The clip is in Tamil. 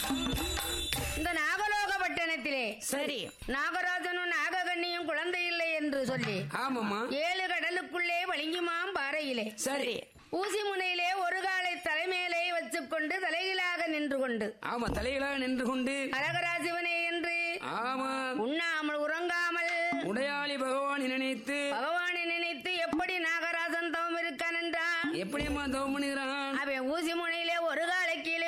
இந்த நாகலோக பட்டணத்திலே சரி நாகராஜனும் நாககண்ணியும் குழந்தை இல்லை என்று சொல்லி ஆமாம்மா ஏழு கடலுக்குள்ளே வலிங்குமாம் பாறையிலே சரி ஊசி முனையிலே ஒரு காலை தலைமையிலே வச்சுக்கொண்டு தலைகீழாக நின்று கொண்டு ஆமா தலைகளாக நின்று கொண்டு அழகராசிவனே என்று ஆமா உண்ணாமல் உறங்காமல் உடையாளி பகவான் நினைத்து பகவானை நினைத்து எப்படி நாகராஜன் தவம் இருக்கான் என்றான் எப்படியம்மா தவம் பண்ணுகிறான் அவன் ஊசி முனையிலே ஒரு காலை கீழே